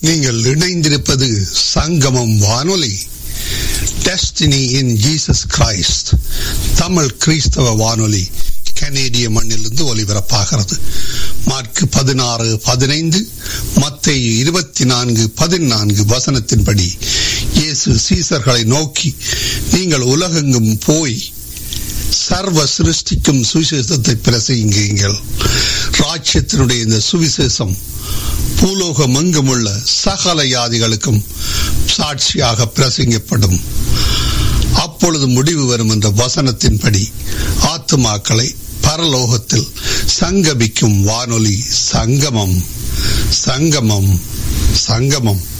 நீங்கள் இணைந்திருப்பது சங்கமம் வானொலி destiny in Jesus Christ Tamil கிறிஸ்தவ வானொலி கனேடிய மண்ணிலிருந்து ஒலிபரப்பாகிறது மார்க் பதினாறு பதினைந்து மத்திய இருபத்தி நான்கு பதினான்கு வசனத்தின்படி இயேசு சீசர்களை நோக்கி நீங்கள் உலகெங்கும் போய் சர்வ சிருஷ்டிக்கும் சுவிசேஷத்தை பிரசங்கிங்கள் ராஜ்யத்தினுடைய இந்த சுவிசேஷம் பூலோகம் எங்கும் உள்ள சகல யாதிகளுக்கும் சாட்சியாக பிரசங்கப்படும் அப்பொழுது முடிவு வரும் என்ற வசனத்தின்படி ஆத்துமாக்களை பரலோகத்தில் சங்கமிக்கும் வானொலி சங்கமம் சங்கமம் சங்கமம்